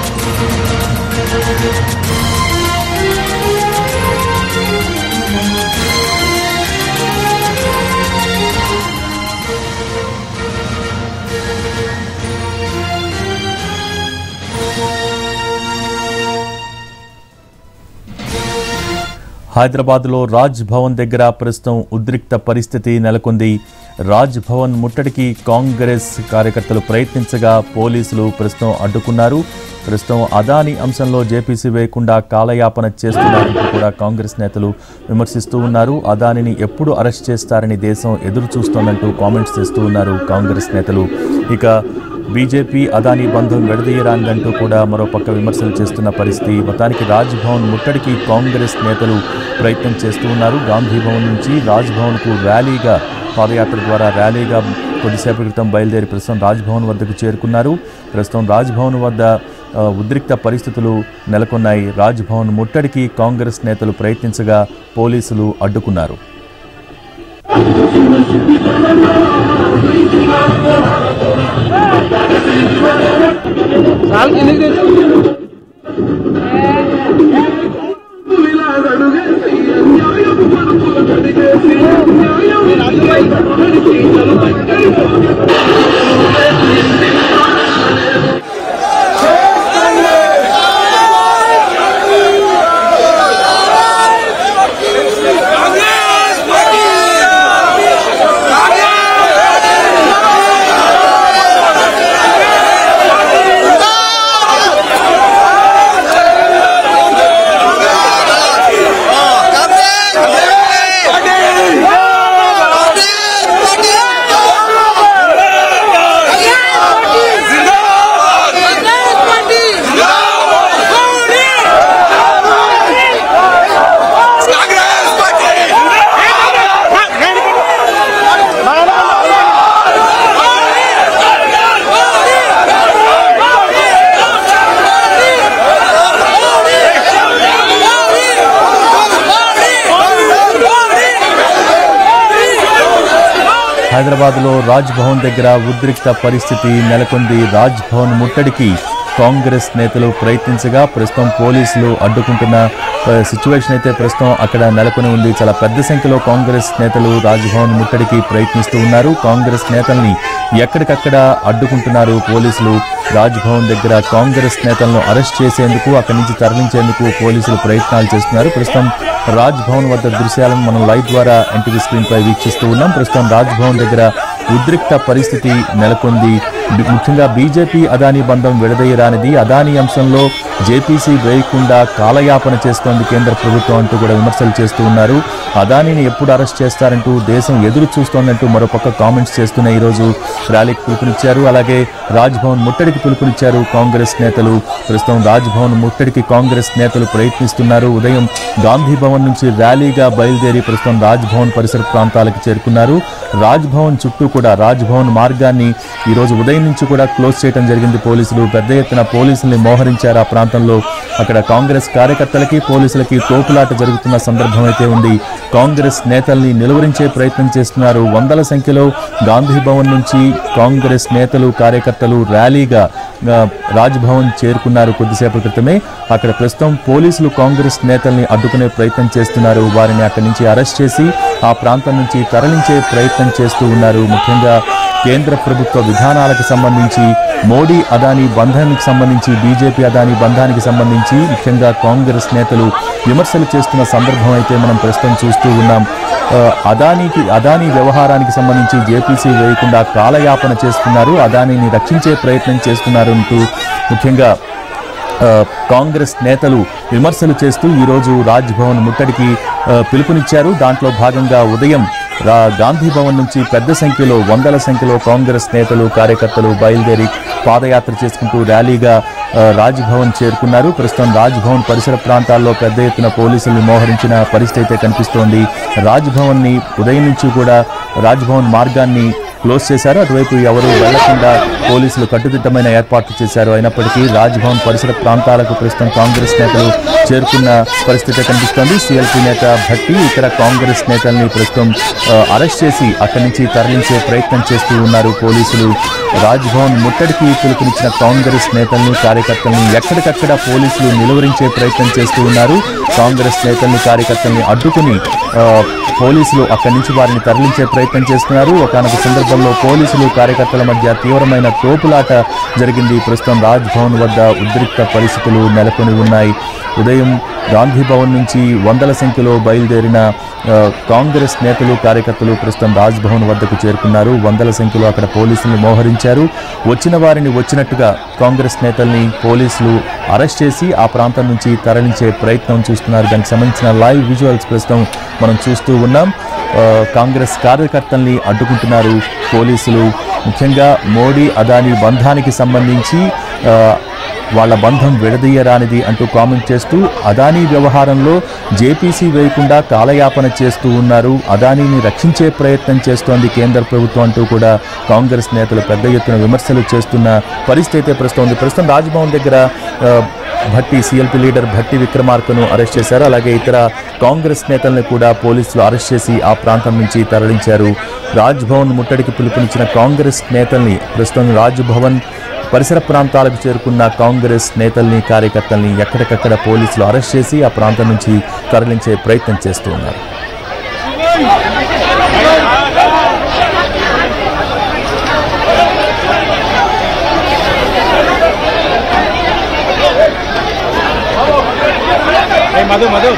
హైదరాబాద్లో రాజ్ భవన్ దగ్గర ప్రస్తుతం ఉద్రిక్త పరిస్థితి నెలకొంది రాజ్ భవన్ ముట్టడికి కాంగ్రెస్ కార్యకర్తలు ప్రయత్నించగా పోలీసులు ప్రస్తుతం అడ్డుకున్నారు ప్రస్తుతం అదాని అంశంలో జేపీసీ వేయకుండా కాలయాపన చేస్తున్నారంటూ కూడా కాంగ్రెస్ నేతలు విమర్శిస్తూ ఉన్నారు అదానిని ఎప్పుడు అరెస్ట్ చేస్తారని దేశం ఎదురు చూస్తోందంటూ కామెంట్స్ చేస్తూ ఉన్నారు కాంగ్రెస్ నేతలు ఇక బీజేపీ అదానీ బంధం విడదీయరాందంటూ కూడా మరోపక్క విమర్శలు చేస్తున్న పరిస్థితి మొత్తానికి రాజ్ భవన్ ముట్టడికి కాంగ్రెస్ నేతలు ప్రయత్నం చేస్తూ ఉన్నారు గాంధీ భవన్ నుంచి రాజ్ భవన్కు ర్యాలీగా పాదయాత్ర ద్వారా ర్యాలీగా కొద్దిసేపటి క్రితం బయలుదేరి ప్రస్తుతం రాజ్ భవన్ వద్దకు చేరుకున్నారు ప్రస్తుతం రాజ్ భవన్ వద్ద ఆ, ఉద్రిక్త పరిస్థితులు నెలకొన్నాయి రాజ్ భవన్ ముట్టడికి కాంగ్రెస్ నేతలు ప్రయత్నించగా పోలీసులు అడ్డుకున్నారు హైదరాబాద్లో రాజ్ భవన్ దగ్గర ఉద్రిక్త పరిస్థితి నెలకొంది రాజ్ భవన్ ముట్టడికి కాంగ్రెస్ నేతలు ప్రయత్నించగా ప్రస్తుతం పోలీసులు అడ్డుకుంటున్న ఆ, సిచ్యువేషన్ అయితే ప్రస్తుతం అక్కడ నెలకొని ఉంది చాలా పెద్ద సంఖ్యలో కాంగ్రెస్ నేతలు రాజ్భవన్ ముట్టడికి ప్రయత్నిస్తూ ఉన్నారు కాంగ్రెస్ నేతల్ని ఎక్కడికక్కడ అడ్డుకుంటున్నారు పోలీసులు రాజ్భవన్ దగ్గర కాంగ్రెస్ నేతలను అరెస్ట్ చేసేందుకు అక్కడి నుంచి తరలించేందుకు పోలీసులు ప్రయత్నాలు చేస్తున్నారు ప్రస్తుతం రాజ్ భవన్ వద్ద దృశ్యాలను మనం లైవ్ ద్వారా ఎన్టీవీ స్క్రీన్ పై వీక్షిస్తూ ఉన్నాం ప్రస్తుతం రాజ్ భవన్ దగ్గర ఉద్రిక్త పరిస్థితి నెలకొంది బి- ముఖ్యంగా బీజేపీ అదానీ బంధం విడదీయరానిది అదానీ అంశంలో జేపీసీ వేయకుండా కాలయాపన చేస్తోంది కేంద్ర ప్రభుత్వం అంటూ కూడా విమర్శలు చేస్తూ ఉన్నారు అదానీని ఎప్పుడు అరెస్ట్ చేస్తారంటూ దేశం ఎదురు చూస్తోందంటూ మరోపక్క కామెంట్స్ చేస్తూనే ఈరోజు ర్యాలీకి పిలుపునిచ్చారు అలాగే రాజ్భవన్ ముట్టడికి పిలుపునిచ్చారు కాంగ్రెస్ నేతలు ప్రస్తుతం రాజ్భవన్ ముట్టడికి కాంగ్రెస్ నేతలు ప్రయత్నిస్తున్నారు ఉదయం గాంధీ భవన్ నుంచి ర్యాలీగా బయలుదేరి ప్రస్తుతం రాజ్భవన్ పరిసర ప్రాంతాలకు చేరుకున్నారు రాజ్భవన్ చుట్టూ కూడా రాజ్భవన్ మార్గాన్ని ఈ రోజు ఉదయం నుంచి కూడా క్లోజ్ చేయడం జరిగింది పోలీసులు పెద్ద ఎత్తున పోలీసుల్ని మోహరించారు ఆ ప్రాంతంలో అక్కడ కాంగ్రెస్ కార్యకర్తలకి పోలీసులకి తోపులాట జరుగుతున్న సందర్భం అయితే ఉంది కాంగ్రెస్ నేతల్ని నిలువరించే ప్రయత్నం చేస్తున్నారు వందల సంఖ్యలో గాంధీ భవన్ నుంచి కాంగ్రెస్ నేతలు కార్యకర్తలు ర్యాలీగా ఆ, రాజ్భవన్ చేరుకున్నారు కొద్దిసేపటి క్రితమే అక్కడ ప్రస్తుతం పోలీసులు కాంగ్రెస్ నేతల్ని అడ్డుకునే ప్రయత్నం చేస్తున్నారు వారిని అక్కడి నుంచి అరెస్ట్ చేసి ఆ ప్రాంతం నుంచి తరలించే ప్రయత్నం చేస్తూ ఉన్నారు ముఖ్యంగా కేంద్ర ప్రభుత్వ విధానాలకు సంబంధించి మోడీ అదానీ బంధానికి సంబంధించి బీజేపీ అదానీ బంధానికి సంబంధించి ముఖ్యంగా కాంగ్రెస్ నేతలు విమర్శలు చేస్తున్న సందర్భం అయితే మనం ప్రస్తుతం చూస్తూ ఉన్నాం ఆ, అదానీకి అదానీ వ్యవహారానికి సంబంధించి జేపీసీ వేయకుండా కాలయాపన చేస్తున్నారు అదానీని రక్షించే ప్రయత్నం చేస్తున్నారు అంటూ ముఖ్యంగా ఆ, కాంగ్రెస్ నేతలు విమర్శలు చేస్తూ ఈరోజు రాజ్భవన్ ముట్టడికి ఆ, పిలుపునిచ్చారు దాంట్లో భాగంగా ఉదయం రా గాంధీ భవన్ నుంచి పెద్ద సంఖ్యలో వందల సంఖ్యలో కాంగ్రెస్ నేతలు కార్యకర్తలు బయలుదేరి పాదయాత్ర చేసుకుంటూ ర్యాలీగా ఆ, రాజ్భవన్ చేరుకున్నారు ప్రస్తుతం రాజ్భవన్ పరిసర ప్రాంతాల్లో పెద్ద ఎత్తున పోలీసుల్ని మోహరించిన పరిస్థితి అయితే కనిపిస్తోంది రాజ్భవన్ని ఉదయం నుంచి కూడా రాజ్భవన్ మార్గాన్ని క్లోజ్ చేశారు అటువైపు ఎవరు వెళ్లకుండా పోలీసులు కట్టుదిట్టమైన ఏర్పాట్లు చేశారు అయినప్పటికీ రాజ్భవన్ పరిసర ప్రాంతాలకు ప్రస్తుతం కాంగ్రెస్ నేతలు చేరుకున్న పరిస్థితి కనిపిస్తోంది సిఎల్పి నేత భట్టి ఇతర కాంగ్రెస్ నేతల్ని ప్రస్తుతం ఆ, అరెస్ట్ చేసి అక్కడి నుంచి తరలించే ప్రయత్నం చేస్తూ ఉన్నారు పోలీసులు రాజ్భవన్ ముట్టడికి పిలుపునిచ్చిన కాంగ్రెస్ నేతల్ని కార్యకర్తల్ని ఎక్కడికక్కడ పోలీసులు నిలువరించే ప్రయత్నం చేస్తూ ఉన్నారు కాంగ్రెస్ నేతల్ని కార్యకర్తల్ని అడ్డుకుని ఆ, పోలీసులు అక్కడి నుంచి వారిని తరలించే ప్రయత్నం చేస్తున్నారు ఒకనొక సందర్భంలో పోలీసులు కార్యకర్తల మధ్య తీవ్రమైన తోపులాట జరిగింది ప్రస్తుతం రాజ్ భవన్ వద్ద ఉద్రిక్త పరిస్థితులు నెలకొని ఉన్నాయి ఉదయం గాంధీ భవన్ నుంచి వందల సంఖ్యలో బయలుదేరిన ఆ, కాంగ్రెస్ నేతలు కార్యకర్తలు ప్రస్తుతం రాజ్ భవన్ వద్దకు చేరుకున్నారు వందల సంఖ్యలో అక్కడ పోలీసులు మోహరించారు వచ్చిన వారిని వచ్చినట్టుగా కాంగ్రెస్ నేతల్ని పోలీసులు అరెస్ట్ చేసి ఆ ప్రాంతం నుంచి తరలించే ప్రయత్నం చూస్తున్నారు దానికి సంబంధించిన లైవ్ విజువల్స్ ప్రస్తుతం మనం చూస్తూ ఉన్నాం ఆ, కాంగ్రెస్ కార్యకర్తల్ని అడ్డుకుంటున్నారు పోలీసులు ముఖ్యంగా మోడీ అదానీ బంధానికి సంబంధించి ఆ, వాళ్ళ బంధం విడదీయరానిది అంటూ కామెంట్ చేస్తూ అదానీ వ్యవహారంలో జేపీసీ వేయకుండా కాలయాపన చేస్తూ ఉన్నారు అదానీని రక్షించే ప్రయత్నం చేస్తోంది కేంద్ర ప్రభుత్వం అంటూ కూడా కాంగ్రెస్ నేతలు పెద్ద ఎత్తున విమర్శలు చేస్తున్న పరిస్థితి అయితే ప్రస్తుతం ఉంది ప్రస్తుతం రాజ్భవన్ దగ్గర ఆ, భట్టి సిఎల్పి లీడర్ భట్టి విక్రమార్కను అరెస్ట్ చేశారు అలాగే ఇతర కాంగ్రెస్ నేతల్ని కూడా పోలీసులు అరెస్ట్ చేసి ఆ ప్రాంతం నుంచి తరలించారు రాజ్భవన్ ముట్టడికి పిలుపునిచ్చిన కాంగ్రెస్ నేతల్ని ప్రస్తుతం రాజ్భవన్ పరిసర ప్రాంతాలకు చేరుకున్న కాంగ్రెస్ నేతల్ని కార్యకర్తల్ని ఎక్కడికక్కడ పోలీసులు అరెస్ట్ చేసి ఆ ప్రాంతం నుంచి తరలించే ప్రయత్నం చేస్తూ ఉన్నారు మధు మధు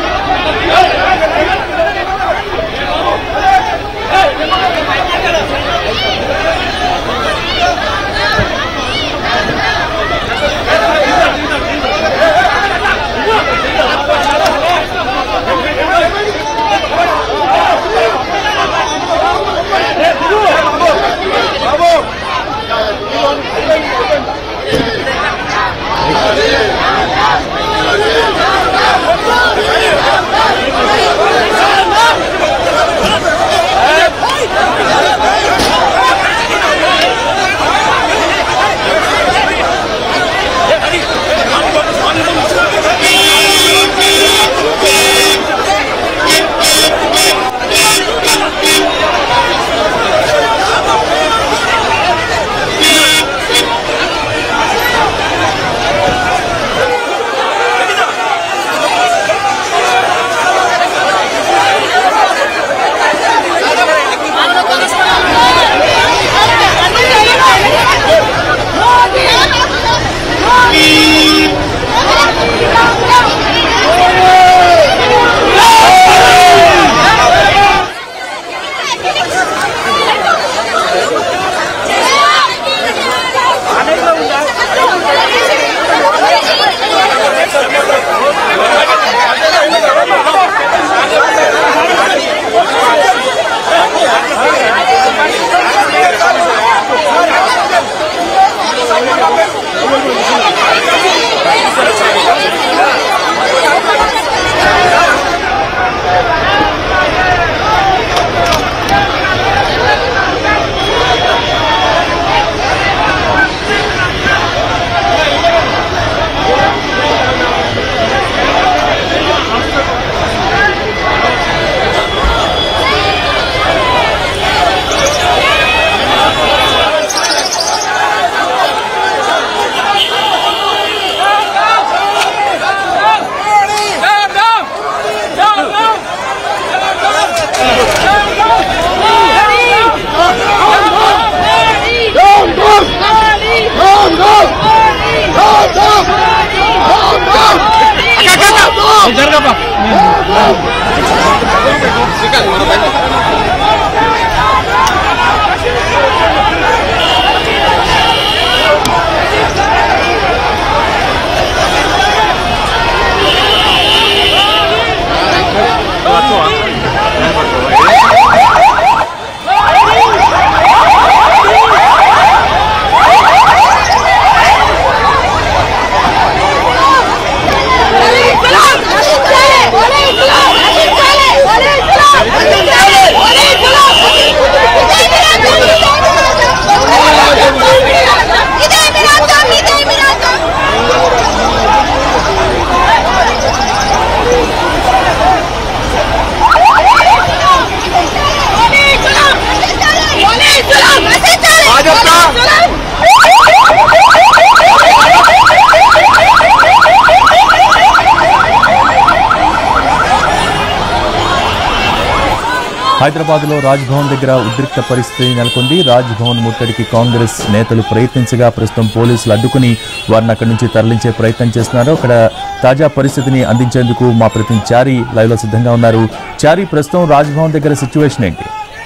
హైదరాబాద్ లో రాజ్భవన్ దగ్గర ఉద్రిక్త పరిస్థితి నెలకొంది రాజ్భవన్ ముట్టడికి కాంగ్రెస్ నేతలు ప్రయత్నించగా ప్రస్తుతం పోలీసులు అడ్డుకుని వారిని అక్కడి నుంచి తరలించే ప్రయత్నం చేస్తున్నారు అక్కడ తాజా పరిస్థితిని అందించేందుకు మా ప్రతినిధి చారి లైవ్ లో సిద్ధంగా ఉన్నారు చారి ప్రస్తుతం రాజ్భవన్ దగ్గర సిచ్యువేషన్ ఏంటి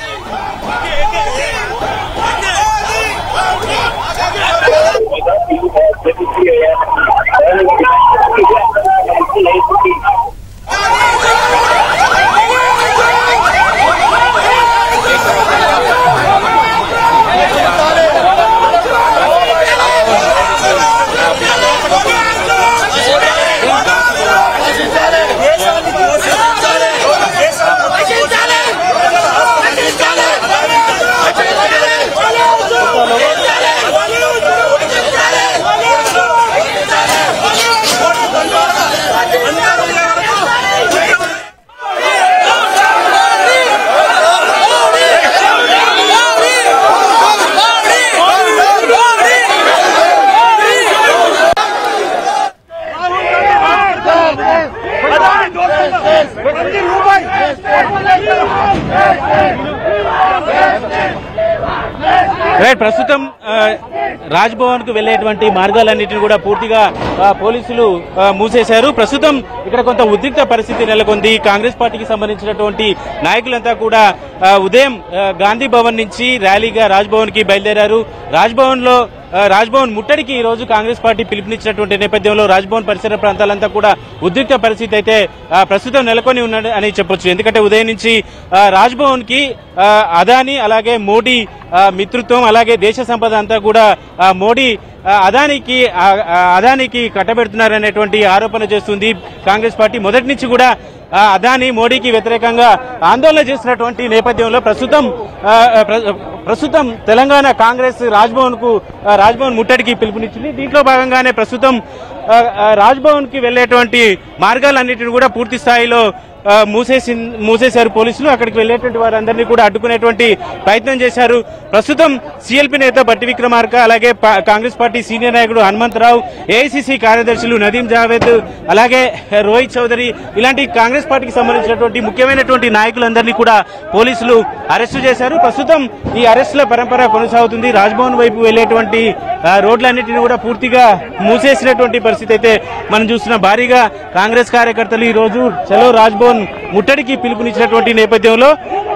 రైట్ ప్రస్తుతం ఆ, రాజ్భవన్ కు వెళ్లేటువంటి మార్గాలన్నింటినీ కూడా పూర్తిగా ఆ, పోలీసులు ఆ, మూసేశారు ప్రస్తుతం ఇక్కడ కొంత ఉద్రిక్త పరిస్థితి నెలకొంది కాంగ్రెస్ పార్టీకి సంబంధించినటువంటి నాయకులంతా కూడా ఆ, ఉదయం ఆ, గాంధీ భవన్ నుంచి ర్యాలీగా రాజ్భవన్ కి బయలుదేరారు రాజ్భవన్ లో ఆ, రాజ్భవన్ ముట్టడికి ఈ రోజు కాంగ్రెస్ పార్టీ పిలుపునిచ్చినటువంటి నేపథ్యంలో రాజ్భవన్ పరిసర ప్రాంతాలంతా కూడా ఉద్రిక్త పరిస్థితి అయితే ఆ, ప్రస్తుతం నెలకొని ఉన్నది అని చెప్పొచ్చు ఎందుకంటే ఉదయం నుంచి ఆ, రాజ్భవన్ కి ఆ, అదాని అలాగే మోడీ ఆ, మిత్రత్వం అలాగే దేశ సంపద అంతా కూడా ఆ, మోడీ ఆ, అదానికి ఆ, ఆ, అదానికి కట్టబెడుతున్నారనేటువంటి ఆరోపణ చేస్తుంది కాంగ్రెస్ పార్టీ మొదటి నుంచి కూడా ఆ, అదాని మోడీకి వ్యతిరేకంగా ఆందోళన చేసినటువంటి నేపథ్యంలో ప్రస్తుతం ఆ, ప్ర- ప్రస్తుతం తెలంగాణ కాంగ్రెస్ రాజ్భవన్ కు రాజ్భవన్ ముట్టడికి పిలుపునిచ్చింది దీంట్లో భాగంగానే ప్రస్తుతం ఆ, ఆ, రాజ్భవన్ కి వెళ్లేటువంటి మార్గాలన్నిటిని కూడా పూర్తి స్థాయిలో ఆ, మూసేసి మూసేశారు పోలీసులు అక్కడికి వెళ్లేటువంటి వారందరినీ కూడా అడ్డుకునేటువంటి ప్రయత్నం చేశారు ప్రస్తుతం సిఎల్పి నేత బట్టి విక్రమార్క అలాగే పా- కాంగ్రెస్ పార్టీ సీనియర్ నాయకుడు హనుమంతరావు ఏఐసిసి కార్యదర్శులు నదీం జావేద్ అలాగే రోహిత్ చౌదరి ఇలాంటి కాంగ్రెస్ పార్టీకి సంబంధించినటువంటి ముఖ్యమైనటువంటి నాయకులందరినీ కూడా పోలీసులు అరెస్టు చేశారు ప్రస్తుతం ఈ అరెస్టుల పరంపర కొనసాగుతుంది రాజ్భవన్ వైపు వెళ్లేటువంటి ఆ, రోడ్లన్నింటినీ కూడా పూర్తిగా మూసేసినటువంటి పరిస్థితి అయితే మనం చూస్తున్న భారీగా కాంగ్రెస్ కార్యకర్తలు ఈ రోజు చలో రాజ్భవన్ ముట్టడికి పిలుపునిచ్చినటువంటి నేపథ్యంలో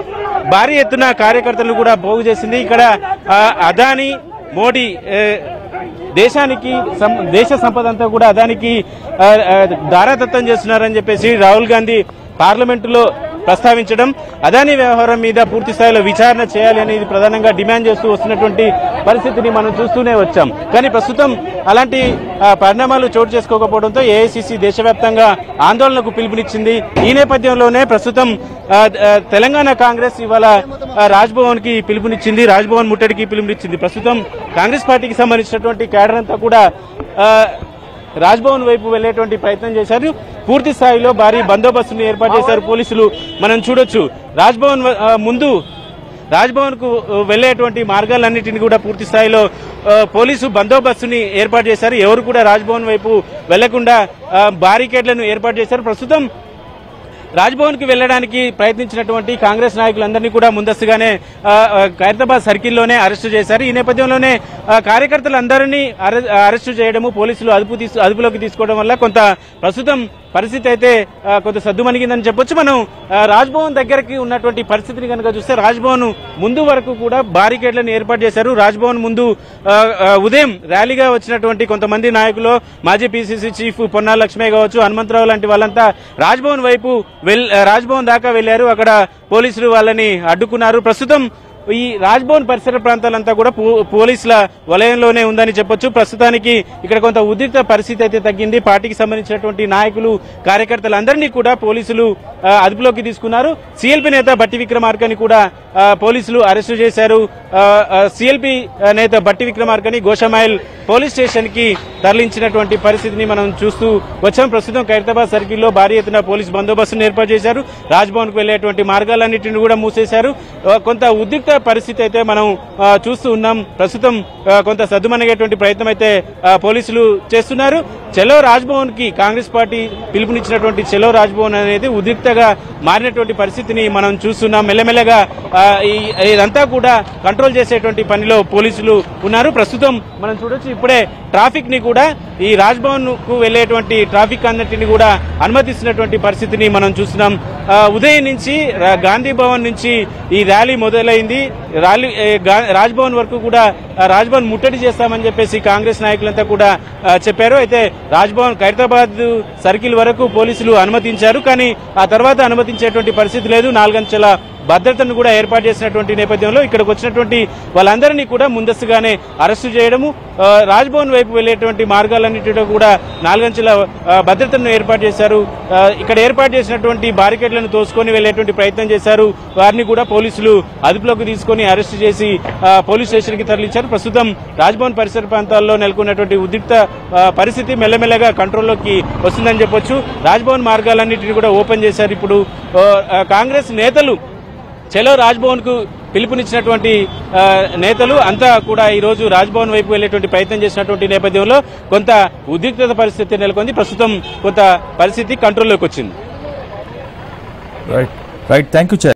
భారీ ఎత్తున కార్యకర్తలు కూడా పోగు చేసింది ఇక్కడ ఆ, అదాని మోడీ ఏ, దేశానికి సం- దేశ సంపద అంతా కూడా అదానికి ఆ, ఆ, దారాదత్తం చేస్తున్నారని చెప్పేసి రాహుల్ గాంధీ పార్లమెంటులో ప్రస్తావించడం అదాని వ్యవహారం మీద పూర్తి స్థాయిలో విచారణ చేయాలి అనేది ప్రధానంగా డిమాండ్ చేస్తూ వస్తున్నటువంటి పరిస్థితిని మనం చూస్తూనే వచ్చాం కానీ ప్రస్తుతం అలాంటి ఆ, పరిణామాలు చోటు చేసుకోకపోవడంతో ఏఐసిసి దేశవ్యాప్తంగా ఆందోళనకు పిలుపునిచ్చింది ఈ నేపథ్యంలోనే ప్రస్తుతం ఆ, ఆ, తెలంగాణ కాంగ్రెస్ ఇవాళ ఆ, రాజ్భవన్ కి పిలుపునిచ్చింది రాజ్భవన్ ముట్టడికి పిలుపునిచ్చింది ప్రస్తుతం కాంగ్రెస్ పార్టీకి సంబంధించినటువంటి క్యాడర్ అంతా కూడా ఆ, రాజ్భవన్ వైపు వెళ్లేటువంటి ప్రయత్నం చేశారు పూర్తి స్థాయిలో భారీ బందోబస్తును ఏర్పాటు చేశారు పోలీసులు మనం చూడొచ్చు రాజ్భవన్ వ- ఆ, ముందు రాజ్భవన్ కు వెళ్లేటువంటి మార్గాలన్నింటినీ కూడా పూర్తి స్థాయిలో ఆ, పోలీసు బందోబస్తుని ఏర్పాటు చేశారు ఎవరు కూడా రాజ్భవన్ వైపు వెళ్లకుండా ఆ, బారికేడ్లను ఏర్పాటు చేశారు ప్రస్తుతం రాజ్భవన్ కి వెళ్లడానికి ప్రయత్నించినటువంటి కాంగ్రెస్ నాయకులందరినీ కూడా ముందస్తుగానే ఆ, ఆ, ఖైరతాబాద్ సర్కిల్లోనే అరెస్టు చేశారు ఈ నేపథ్యంలోనే ఆ, కార్యకర్తలందరినీ అరె- అరెస్టు చేయడము పోలీసులు అదుపు తీసు అదుపులోకి తీసుకోవడం వల్ల కొంత ప్రస్తుతం పరిస్థితి అయితే ఆ, కొంత సద్దుమణిగిందని చెప్పొచ్చు మనం ఆ, రాజ్భవన్ దగ్గరికి ఉన్నటువంటి పరిస్థితిని కనుక చూస్తే రాజ్భవన్ ముందు వరకు కూడా బారికేడ్లను ఏర్పాటు చేశారు రాజ్భవన్ ముందు ఆ, ఆ, ఉదయం ర్యాలీగా వచ్చినటువంటి కొంతమంది నాయకులు మాజీ పిసిసి చీఫ్ పొన్నాల లక్ష్మే కావచ్చు హనుమంతరావు లాంటి వాళ్ళంతా రాజ్భవన్ వైపు వెల్ రాజ్భవన్ దాకా వెళ్లారు అక్కడ పోలీసులు వాళ్ళని అడ్డుకున్నారు ప్రస్తుతం ఈ రాజ్భవన్ పరిసర ప్రాంతాలంతా కూడా పో- పోలీసుల వలయంలోనే ఉందని చెప్పొచ్చు ప్రస్తుతానికి ఇక్కడ కొంత ఉద్రిక్త పరిస్థితి అయితే తగ్గింది పార్టీకి సంబంధించినటువంటి నాయకులు కార్యకర్తలందరినీ కూడా పోలీసులు ఆ, అదుపులోకి తీసుకున్నారు సిఎల్పి నేత బట్టి విక్రమార్కని కూడా ఆ, పోలీసులు అరెస్టు చేశారు సిఎల్పి నేత బట్టి విక్రమార్కని గోషమాయిల్ పోలీస్ స్టేషన్ కి తరలించినటువంటి పరిస్థితిని మనం చూస్తూ వచ్చాం ప్రస్తుతం ఖైరతాబాద్ సర్కిల్లో భారీ ఎత్తున పోలీస్ బందోబస్తును ఏర్పాటు చేశారు రాజ్భవన్ కు వెళ్లేటువంటి మార్గాలన్నింటిని కూడా మూసేశారు ఆ, కొంత ఉద్రిక్త పరిస్థితి అయితే మనం ఆ, చూస్తూ ఉన్నాం ప్రస్తుతం ఆ, కొంత సద్దుమణిగేటువంటి ప్రయత్నం అయితే ఆ, పోలీసులు చేస్తున్నారు చెలో రాజ్భవన్ కి కాంగ్రెస్ పార్టీ పిలుపునిచ్చినటువంటి చెలో రాజ్భవన్ అనేది ఉద్రిక్తగా మారినటువంటి పరిస్థితిని మనం చూస్తున్నాం మెల్లమెల్లగా ఆ, ఈ- ఇదంతా కూడా కంట్రోల్ చేసేటువంటి పనిలో పోలీసులు ఉన్నారు ప్రస్తుతం మనం చూడొచ్చు ఇప్పుడే ట్రాఫిక్ ని కూడా ఈ రాజ్భవన్ కు వెళ్లేటువంటి ట్రాఫిక్ అన్నిటిని కూడా అనుమతిస్తున్నటువంటి పరిస్థితిని మనం చూస్తున్నాం ఆ, ఉదయం నుంచి రా- గాంధీ భవన్ నుంచి ఈ ర్యాలీ మొదలైంది ర్యాలీ ఏ, గా- రాజ్భవన్ వరకు కూడా ఆ, రాజ్భవన్ ముట్టడి చేస్తామని చెప్పేసి కాంగ్రెస్ నాయకులంతా కూడా ఆ, చెప్పారు అయితే రాజ్భవన్ ఖైరతాబాద్ సర్కిల్ వరకు పోలీసులు అనుమతించారు కానీ ఆ తర్వాత అనుమతించేటువంటి పరిస్థితి లేదు నాలుగంచెల భద్రతను కూడా ఏర్పాటు చేసినటువంటి నేపథ్యంలో ఇక్కడికి వచ్చినటువంటి వాళ్ళందరినీ కూడా ముందస్తుగానే అరెస్టు చేయడము ఆ, రాజ్భవన్ వైపు వెళ్లేటువంటి మార్గాలన్నింటిలో కూడా నాలుగంచెల ఆ, భద్రతను ఏర్పాటు చేశారు ఆ, ఇక్కడ ఏర్పాటు చేసినటువంటి బారికేడ్లను తోసుకొని వెళ్లేటువంటి ప్రయత్నం చేశారు వారిని కూడా పోలీసులు అదుపులోకి తీసుకొని అరెస్టు చేసి ఆ, పోలీస్ స్టేషన్ కి తరలించారు ప్రస్తుతం రాజ్భవన్ పరిసర ప్రాంతాల్లో నెలకొన్నటువంటి ఉద్రిక్త ఆ, పరిస్థితి మెల్లమెల్లగా కంట్రోల్లోకి వస్తుందని చెప్పొచ్చు రాజ్భవన్ మార్గాలన్నింటినీ కూడా ఓపెన్ చేశారు ఇప్పుడు ఆ, ఆ, కాంగ్రెస్ నేతలు చలో రాజ్భవన్ కు పిలుపునిచ్చినటువంటి ఆ, నేతలు అంతా కూడా ఈ రోజు రాజ్భవన్ వైపు వెళ్లేటువంటి ప్రయత్నం చేసినటువంటి నేపథ్యంలో కొంత ఉద్రిక్తత పరిస్థితి నెలకొంది ప్రస్తుతం కొంత పరిస్థితి కంట్రోల్లోకి వచ్చింది రైట్ రైట్ థ్యాంక్ యూ